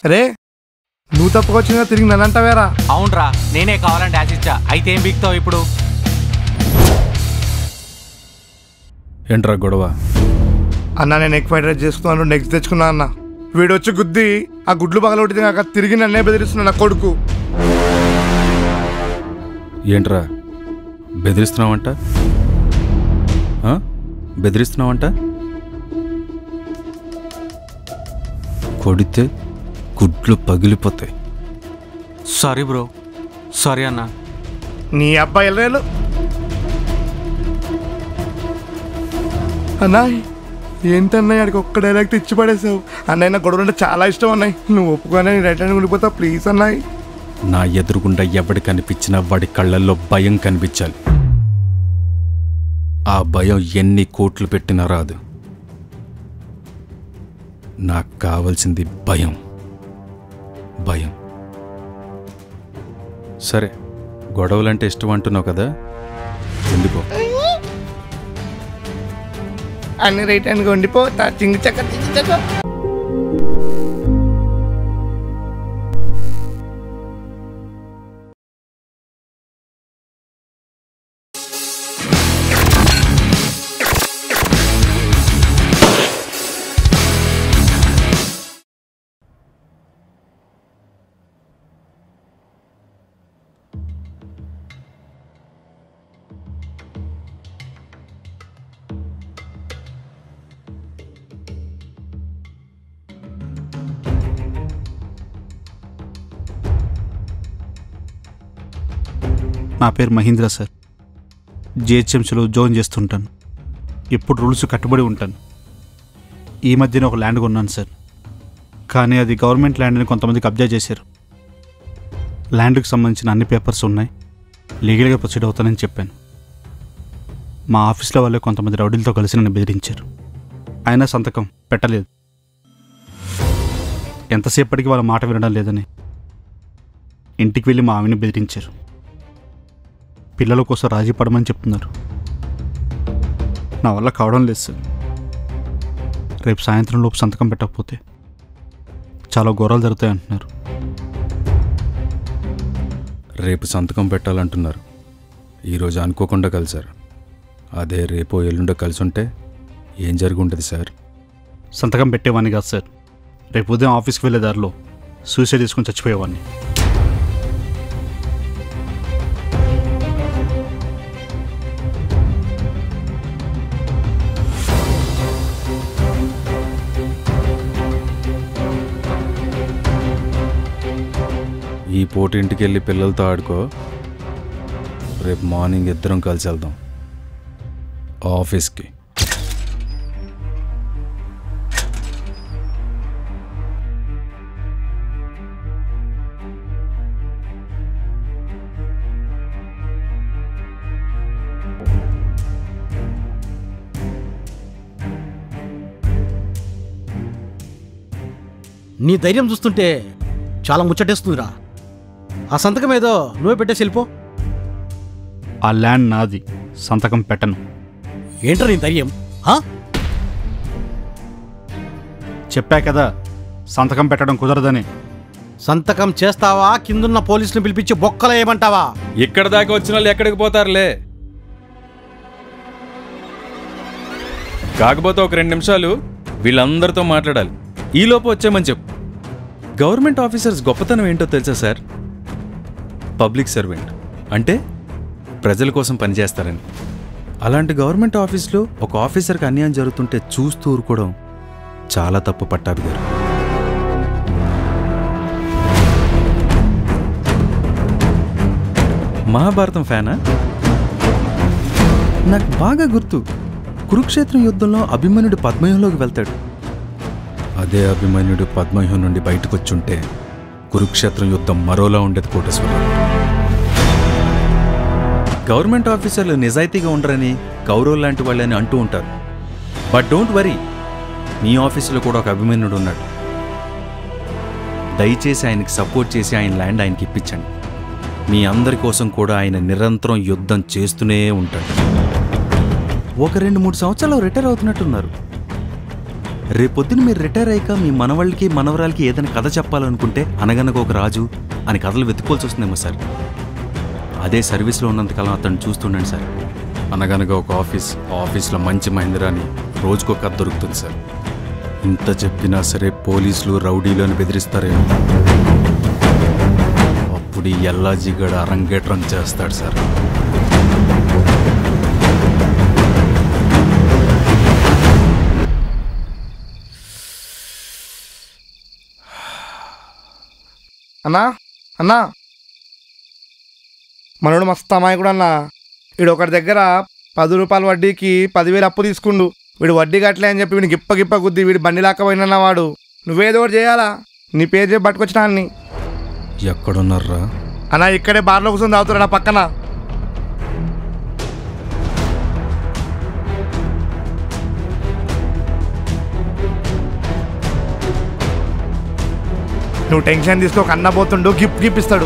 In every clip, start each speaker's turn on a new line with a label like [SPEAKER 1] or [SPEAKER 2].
[SPEAKER 1] రే నువ్వు తప్పుకొచ్చినా తిరిగి నన్ను అంటావేరా
[SPEAKER 2] అవునరా నేనే కావాలని డాష్ ఇచ్చా అయితే ఏం బిక్తావు ఇప్పుడు
[SPEAKER 3] ఏంట్రా గొడవ
[SPEAKER 1] అన్న నేను ఎగ్ ఫ్రైడ్ రైస్ చేసుకున్నాను నెక్స్ట్ తెచ్చుకున్నా అన్న వీడు వచ్చి గుద్ది ఆ గుడ్లు పగలొట్టి కాక తిరిగి నన్నే బెదిరిస్తున్నా నా కొడుకు
[SPEAKER 3] ఏంట్రా బెదిరిస్తున్నావంట ఆ? బెదిరిస్తున్నావంట కొడితే గుడ్లు పగిలిపోతాయి
[SPEAKER 2] సారీ బ్రో సారీ అన్న
[SPEAKER 1] నీ అబ్బాయి ఎల్లేలు అన్నాయ్ ఏంటన్నాయి ఆడికి ఒక్క డైరెక్ట్ ఇచ్చి పడేసావు అన్నయ్య నా గొడవ అంటే చాలా ఇష్టం అన్నాయి నువ్వు ఒప్పుకొని రైట్ హ్యాండ్ ఉండిపోతావు ప్లీజ్ అన్నాయి
[SPEAKER 3] నా ఎదురుగుండా ఎవడి కనిపించినా వాడి కళ్ళల్లో భయం కనిపించాలి ఆ భయం ఎన్ని కోట్లు పెట్టినా రాదు నాకు కావాల్సింది భయం భయం సరే గొడవలంటే ఇష్టం అంటున్నావు కదా ఎందుకో
[SPEAKER 1] అన్ని రైట్ హ్యాండ్గా ఉండిపోతా చింగి చక్క చింగి చక్క
[SPEAKER 4] నా పేరు మహీంద్ర సార్ జిహెచ్ఎంసీలో జోన్ చేస్తుంటాను ఎప్పుడు రూల్స్ కట్టుబడి ఉంటాను ఈ మధ్యన ఒక ల్యాండ్ కొన్నాను సార్ కానీ అది గవర్నమెంట్ ల్యాండ్ని కొంతమంది కబ్జా చేశారు ల్యాండ్కి సంబంధించిన అన్ని పేపర్స్ ఉన్నాయి లీగల్గా ప్రొసీడ్ అవుతానని చెప్పాను మా ఆఫీస్లో వాళ్ళే కొంతమంది రౌడీలతో కలిసి నన్ను బెదిరించారు అయినా సంతకం పెట్టలేదు ఎంతసేపటికి వాళ్ళ మాట వినడం లేదని ఇంటికి వెళ్ళి మా ఆవిని బెదిరించారు పిల్లల కోసం రాజీ పడమని చెప్తున్నారు నా వల్ల కావడం లేదు సార్ రేపు సాయంత్రం లోపు సంతకం పెట్టకపోతే చాలా ఘోరాలు జరుగుతాయి అంటున్నారు
[SPEAKER 3] రేపు సంతకం పెట్టాలంటున్నారు ఈరోజు అనుకోకుండా కలిశారు అదే రేపో ఎల్లుండో కలిసి ఉంటే ఏం జరిగి ఉంటుంది సార్
[SPEAKER 4] సంతకం పెట్టేవాడిని కాదు సార్ రేపు ఉదయం ఆఫీస్కి వెళ్ళే దారిలో సూసైడ్ చేసుకుని చచ్చిపోయేవాడిని
[SPEAKER 3] ఈ పూట ఇంటికి వెళ్ళి పిల్లలతో ఆడుకో రేపు మార్నింగ్ ఇద్దరం కలిసి వెళ్దాం ఆఫీస్కి
[SPEAKER 5] నీ ధైర్యం చూస్తుంటే చాలా ముచ్చటేస్తుందిరా ఆ సంతకం ఏదో నువ్వే పెట్టేసి వెళ్ళిపో
[SPEAKER 4] ఆ ల్యాండ్ నాది సంతకం పెట్టను
[SPEAKER 5] ఏంట్రా నీ ధైర్యం హా?
[SPEAKER 4] చెప్పా కదా సంతకం పెట్టడం కుదరదని
[SPEAKER 5] సంతకం చేస్తావా కిందున్న పోలీసుని పిలిపించి బొక్కలు వేయమంటావా
[SPEAKER 3] ఇక్కడ దాకా వచ్చిన వాళ్ళు ఎక్కడికి పోతారులే కాకపోతే ఒక రెండు నిమిషాలు వీళ్ళందరితో మాట్లాడాలి ఈలోపు వచ్చామని చెప్పు గవర్నమెంట్ ఆఫీసర్స్ గొప్పతనం ఏంటో తెలుసా సార్ పబ్లిక్ సర్వెంట్ అంటే ప్రజల కోసం పనిచేస్తారని అలాంటి గవర్నమెంట్ ఆఫీస్లో ఒక ఆఫీసర్కి అన్యాయం జరుగుతుంటే చూస్తూ ఊరుకోవడం చాలా తప్పు పట్టాభి గారు మహాభారతం ఫ్యానా నాకు బాగా గుర్తు కురుక్షేత్రం యుద్ధంలో అభిమన్యుడు పద్మవ్యూహంలోకి వెళ్తాడు అదే అభిమన్యుడు పద్మవ్యూహం నుండి బయటకు వచ్చుంటే కురుక్షేత్రం యుద్ధం మరోలా ఉండేది కోటేశ్వరరావు గవర్నమెంట్ ఆఫీసర్లు నిజాయితీగా ఉండరని కౌరవ్ లాంటి వాళ్ళని అంటూ ఉంటారు బట్ డోంట్ వరీ మీ ఆఫీసులో కూడా ఒక అభిమన్యుడు ఉన్నాడు దయచేసి ఆయనకి సపోర్ట్ చేసి ఆయన ల్యాండ్ ఆయనకి ఇప్పించండి మీ అందరి కోసం కూడా ఆయన నిరంతరం యుద్ధం చేస్తూనే ఉంటాడు ఒక రెండు మూడు సంవత్సరాలు రిటైర్ అవుతున్నట్టున్నారు రేపొద్దున మీరు రిటైర్ అయ్యాక మీ మనవాళ్ళకి మనవరాలకి ఏదైనా కథ చెప్పాలనుకుంటే అనగనగా ఒక రాజు అని కథలు వెతుక్కోవాల్సి వస్తుందేమో సార్ అదే సర్వీస్లో ఉన్నంతకాలం అతను చూస్తుండండి సార్ అనగనగా ఒక ఆఫీస్ ఆ ఆఫీస్లో మంచి మహేంద్ర అని రోజుకో కథ దొరుకుతుంది సార్ ఇంత చెప్పినా సరే పోలీసులు రౌడీలు అని బెదిరిస్తారేమో అప్పుడు ఈ ఎల్లాజీగడ అరంగేట్రం చేస్తాడు సార్
[SPEAKER 1] అన్నా అన్నా మనోడు మస్తు అమాయకుడు అన్నా వీడు ఒకటి దగ్గర పది రూపాయల వడ్డీకి పదివేలు అప్పు తీసుకుండు వీడు వడ్డీ కట్టలే అని చెప్పి వీడు గిప్ప గిప్ప గుద్ది వీడు బండి లాక్కపోయినా వాడు నువ్వేదో ఒకటి చేయాలా నీ పేరు చెప్పి పట్టుకొచ్చినా అన్ని
[SPEAKER 3] ఎక్కడున్నారా
[SPEAKER 1] అన్నా ఇక్కడే బార్లో కూర్చొని తాగుతున్నా నా పక్కన నువ్వు టెన్షన్ తీసుకోక అన్న పోతుండు గిఫ్ట్ గిఫ్ట్ ఇస్తాడు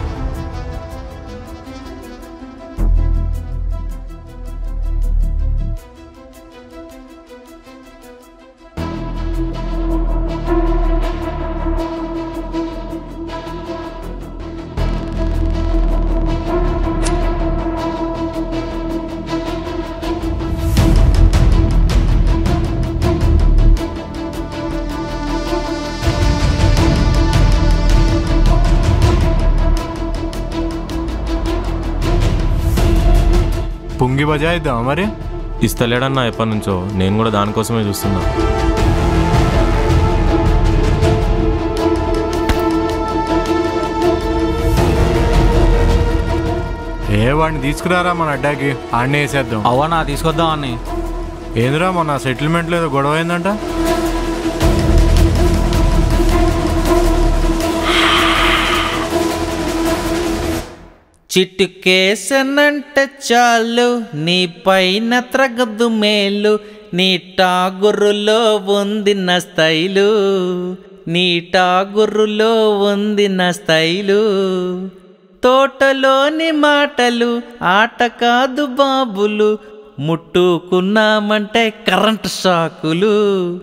[SPEAKER 6] పుంగి బజాయిద్దాం మరి
[SPEAKER 7] ఇస్తలేడన్నా ఎప్పటి నుంచో నేను కూడా దానికోసమే చూస్తున్నా
[SPEAKER 6] ఏ వాడిని తీసుకురారా మన అడ్డాకి ఆడనే వేసేద్దాం
[SPEAKER 2] అవన్నా తీసుకొద్దాం అన్ని
[SPEAKER 6] ఏందిరా మొన్న సెటిల్మెంట్ లేదో గొడవ అయిందంట
[SPEAKER 8] చిట్టుకేసనంటే చాలు నీ పైన త్రగదు మేలు నీ టాగురులో ఉంది నా స్థైలు నీ టాగురులో ఉంది నా స్థైలు తోటలోని మాటలు ఆట కాదు బాబులు ముట్టుకున్నామంటే కరెంట్ షాకులు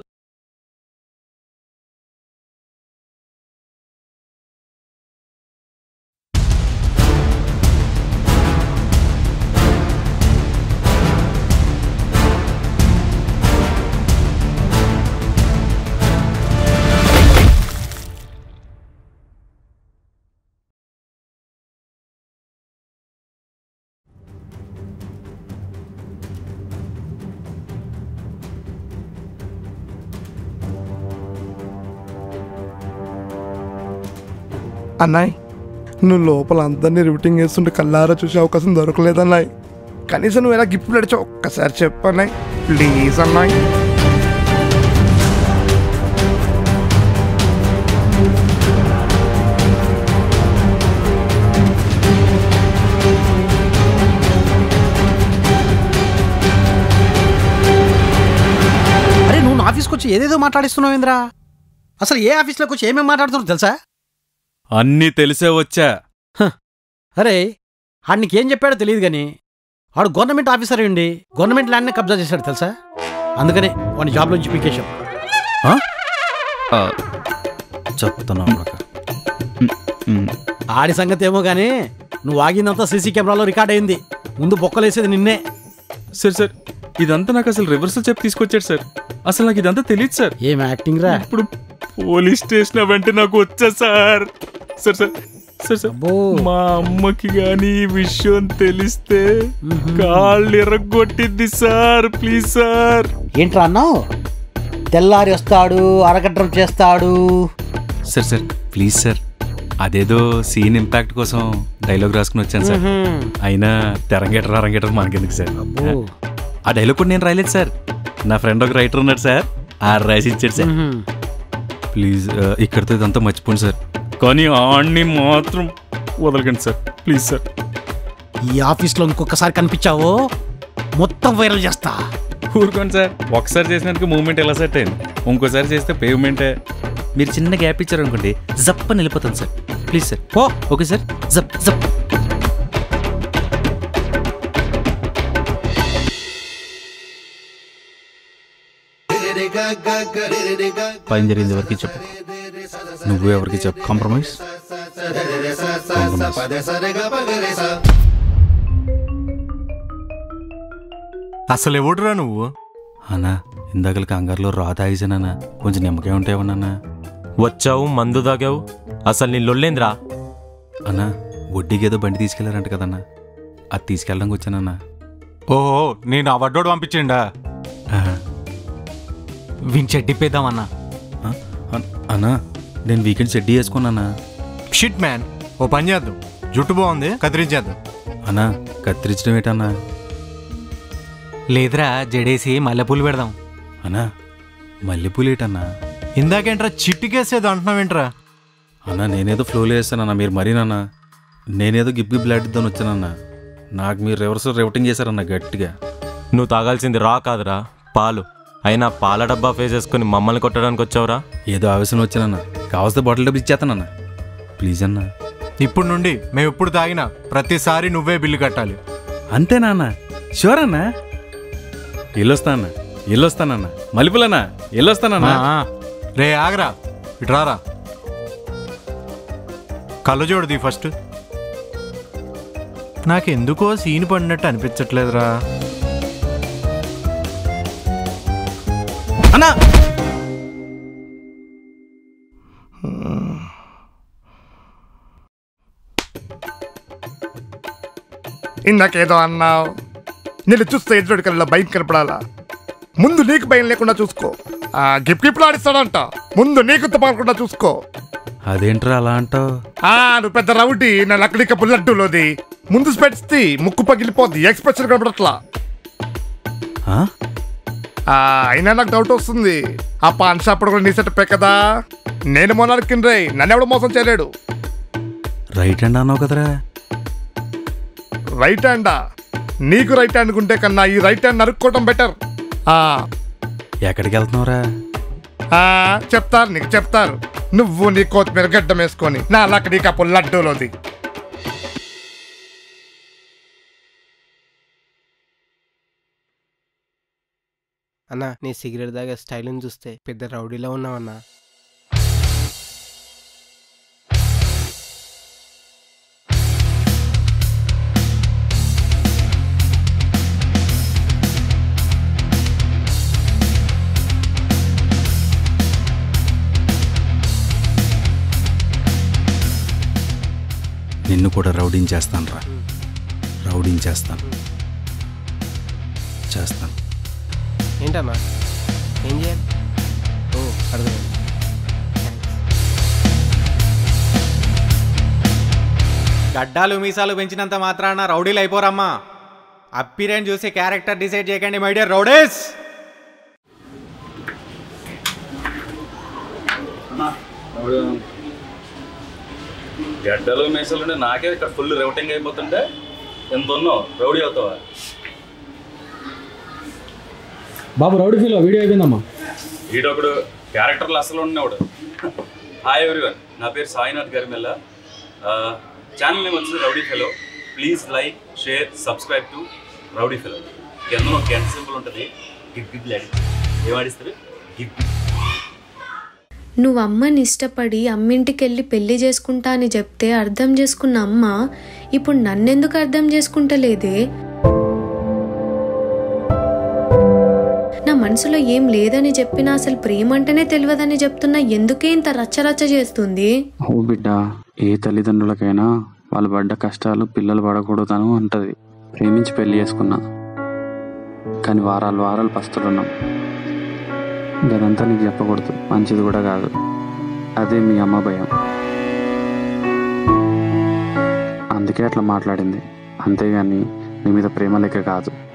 [SPEAKER 1] అన్నాయ్ నువ్వు లోపల అందరినీ రివిటింగ్ చేస్తుంటే కల్లారా చూసే అవకాశం దొరకలేదన్నాయ్ కనీసం నువ్వు ఎలా గిఫ్ట్ నడిచావు ఒక్కసారి చెప్పన్నాయ్ ప్లీజ్ అన్నాయ్
[SPEAKER 5] అరే నువ్వు నా ఆఫీస్కి వచ్చి ఏదేదో మాట్లాడిస్తున్నావు ఇంద్రా అసలు ఏ ఆఫీస్లోకి వచ్చి ఏమేమి మాట్లాడుతున్నావు తెలుసా
[SPEAKER 3] అన్నీ తెలిసే వచ్చా
[SPEAKER 5] అరే ఆడు నీకేం చెప్పాడో తెలియదు కానీ వాడు గవర్నమెంట్ ఆఫీసర్ ఉండి గవర్నమెంట్ ల్యాండ్ని కబ్జా చేశాడు తెలుసా అందుకనే వాడిని జాబ్ నుంచి పీకేశాం
[SPEAKER 3] చెప్తున్నా
[SPEAKER 5] ఆడి సంగతి ఏమో కానీ నువ్వు ఆగిందంతా సీసీ కెమెరాలో రికార్డ్ అయింది ముందు బొక్కలేసేది నిన్నే
[SPEAKER 3] సార్ సార్ ఇదంతా నాకు అసలు రివర్సల్ చెప్పి తీసుకొచ్చాడు సార్ అసలు నాకు ఇదంతా తెలియదు సార్
[SPEAKER 5] ఏం యాక్టింగ్ రా
[SPEAKER 3] ఇప్పుడు పోలీస్ స్టేషన్ అవంటే నాకు వచ్చా sir sir sir sir sir
[SPEAKER 5] అబ్బో.
[SPEAKER 3] మా అమ్మకి గాని ఈ విషయం తెలిస్తే కాళ్ళు ఎర్రగొట్టిద్ది సార్ ప్లీజ్ సార్
[SPEAKER 5] ఏంట్రా అన్నావు తెల్లారి వస్తాడు అరగడ్డం చేస్తాడు
[SPEAKER 3] సార్ సార్ ప్లీజ్ సార్ అదేదో సీన్ ఇంపాక్ట్ కోసం డైలాగ్ రాసుకుని వచ్చాను సార్ అయినా తెరంగేటర్ అరంగేటర్ మనకెందుకు సార్ ఆ డైలాగ్ కూడా నేను రాయలేదు సార్ నా ఫ్రెండ్ ఒక రైటర్ ఉన్నాడు సార్ ఆ రాసి ఇచ్చాడు సార్ ప్లీజ్ ఆ, ఇక్కడితో ఇదంతా మర్చిపోండి సార్ కానీ ఆడిని మాత్రం వదలకండి సార్ ప్లీజ్ సార్
[SPEAKER 5] ఈ ఆఫీస్లో ఇంకొకసారి కనిపించావో మొత్తం వైరల్ చేస్తా
[SPEAKER 3] ఊరుకోండి సార్ ఒకసారి చేసినందుకు మూమెంట్ ఎలా సెట్ అయింది ఇంకోసారి చేస్తే పేమెంటే మీరు చిన్న గ్యాప్ ఇచ్చారు అనుకోండి జప్ప వెళ్ళిపోతాను సార్ ప్లీజ్ సార్
[SPEAKER 5] పో
[SPEAKER 3] ఓకే సార్ జప్ జప్
[SPEAKER 4] పైన జరిగింది ఎవరికి చెప్పు
[SPEAKER 3] నువ్వు ఎవరికి చెప్పు
[SPEAKER 4] కాంప్రమైజ్
[SPEAKER 6] అసలు ఎవడురా నువ్వు
[SPEAKER 3] అన్నా ఇందాకల కంగారులో రా తాగేసానన్నా కొంచెం నిమ్మకాయ ఉంటాయేమన్నా
[SPEAKER 7] వచ్చావు మందు తాగావు అసలు నీ లొల్లేంద్రా
[SPEAKER 3] అన్నా వడ్డీకి ఏదో బండి తీసుకెళ్లారంట కదన్నా అది తీసుకెళ్ళడానికి వచ్చానన్నా
[SPEAKER 4] ఓహో నేను ఆ వడ్డోడు పంపించిండా
[SPEAKER 3] ఆహా.
[SPEAKER 2] విని చెడ్డిప్పేద్దామన్నా
[SPEAKER 3] ఆ, అన్- అన్నా నేను వీకెండ్ షెడ్డీ వేసుకున్నానా
[SPEAKER 6] షిట్ మ్యాన్ ఓ పని చేద్దాం జుట్టు బాగుంది కత్తిరించేద్దాం
[SPEAKER 3] అన్నా కత్తిరించడం ఏంటన్నా
[SPEAKER 2] లేదురా జడేసి మల్లెపూలు పెడదాం
[SPEAKER 3] అన్నా మల్లెపూలు ఏంటన్నా
[SPEAKER 6] ఇందాకేంట్రా చిట్టికేసేది అంటున్నావేంట్రా
[SPEAKER 3] అన్నా నేనేదో ఫ్లోలో వేస్తానన్నా మీరు మరీనన్నా నేనేదో గిప్ గిప్ లాడిద్దాని వచ్చానన్నా నాకు మీరు రివర్స్ రివటింగ్ చేశారన్నా గట్టిగా
[SPEAKER 7] నువ్వు తాగాల్సింది రా కాదురా పాలు అయినా పాల డబ్బా ఫేస్ చేసుకుని మమ్మల్ని కొట్టడానికి వచ్చావురా
[SPEAKER 3] ఏదో ఆవేశం వచ్చానన్నా కావస్తే బాటిల్ డబ్బు ఇచ్చేస్తానన్నా ప్లీజ్ అన్నా
[SPEAKER 6] ఇప్పుడు నుండి మేము ఎప్పుడు తాగినా ప్రతిసారి నువ్వే బిల్లు కట్టాలి
[SPEAKER 3] అంతేనా అన్న షూర్ అన్నా ఎల్లొస్తానన్నా ఎల్లొస్తానన్నా మలుపులన్నా ఎల్లొస్తానన్నా
[SPEAKER 6] రే ఆగరా ఇటు రారా కళ్ళజోడుది ఫస్ట్ నాకెందుకో సీన్ పడినట్టు అనిపించట్లేదురా
[SPEAKER 3] అన్నా
[SPEAKER 1] ఇందాకేదో అన్నావు నేను చూస్తే ఎదురు కల్లా భయం కనపడాలా ముందు నీకు భయం లేకుండా చూసుకో ఆ గిప్ గిప్లు ఆడిస్తాడంట ముందు నీకు తప్పకుండా చూసుకో
[SPEAKER 3] అదేంట్రా అలా అంటావు
[SPEAKER 1] ఆ నువ్వు పెద్ద రౌడీ నా లక్కడి కప్పు లడ్డూలోది ముందు స్పెట్స్ది ముక్కు పగిలిపోద్ది ఎక్స్ప్రెషన్ కనపడట్లా ఆ, అయినా నాకు డౌట్ వస్తుంది ఆ పాన్ షాప్ కూడా నీ సెట్ కదా నేను మొన్న రే నన్ను ఎవడు మోసం చేయలేడు
[SPEAKER 3] రైట్ హ్యాండ్ అన్నావు కదరా
[SPEAKER 1] రైట్ హ్యాండా నీకు రైట్ హ్యాండ్ ఉంటే కన్నా ఈ రైట్ హ్యాండ్ నరుక్కోవటం బెటర్ ఆ
[SPEAKER 3] ఎక్కడికి వెళ్తున్నావురా
[SPEAKER 1] ఆ, చెప్తారు నీకు చెప్తారు నువ్వు నీ కొత్తిమీర గడ్డం వేసుకొని నా లక్కడి కప్పు లడ్డూలోది
[SPEAKER 9] అన్న నీ సిగరెట్ దాగా స్టైల్ని చూస్తే పెద్ద రౌడీలో ఉన్నావన్నా
[SPEAKER 3] నిన్ను కూడా రౌడింగ్ చేస్తాను రా రౌడింగ్ చేస్తాను చేస్తాను
[SPEAKER 9] ఏంటన్నా ఏం చేయాలి ఓ అర్థమైంది థ్యాంక్స్
[SPEAKER 2] గడ్డాలు మీసాలు పెంచినంత మాత్రాన రౌడీలు అయిపోరమ్మా అప్పిరేంజ్ చూసి క్యారెక్టర్ డిసైడ్ చేయకండి మై డియర్ రౌడీస్
[SPEAKER 3] గడ్డలు మేసలు నాకే ఇక్కడ ఫుల్ రౌటింగ్ అయిపోతుంటే ఎంత ఉన్నావు రౌడీ అవుతావా
[SPEAKER 10] బాబు రౌడీ ఫీల్ వీడియో అయిపోయిందమ్మా
[SPEAKER 3] వీడొకడు క్యారెక్టర్లు అసలు ఉన్నవాడు హాయ్ ఎవ్రీవన్ నా పేరు సాయినాథ్ గరిమెల్ల ఛానల్ నేమ్ వచ్చింది rowdy fellow please like share subscribe to rowdy fellow కింద ఒక గంట సింపుల్ ఉంటుంది గిగ్ గిగ్ లాడి ఏమాడిస్తారు గిగ్ గిగ్
[SPEAKER 11] నువ్వు అమ్మని ఇష్టపడి అమ్మింటికెళ్ళి పెళ్లి చేసుకుంటా అని చెప్తే అర్థం చేసుకున్న అమ్మ ఇప్పుడు నన్నెందుకు అర్థం చేసుకుంటలేదే నా మనసులో ఏం లేదని చెప్పినా అసలు ప్రేమ అంటేనే తెలియదని చెప్తున్నా ఎందుకే ఇంత రచ్చరచ్చ చేస్తుంది
[SPEAKER 12] ఓ బిడ్డ ఏ తల్లిదండ్రులకైనా వాళ్ళు పడ్డ కష్టాలు పిల్లలు పడకూడదని అంటది ప్రేమించి పెళ్లి చేసుకున్నా కానీ వారాలు వారాలు పస్తులున్నాం గదంతా నీకు చెప్పకూడదు మంచిది కూడా కాదు అదే మీ అమ్మ భయం అందుకే అట్లా మాట్లాడింది అంతేగాని నీ మీద ప్రేమ లెక్క కాదు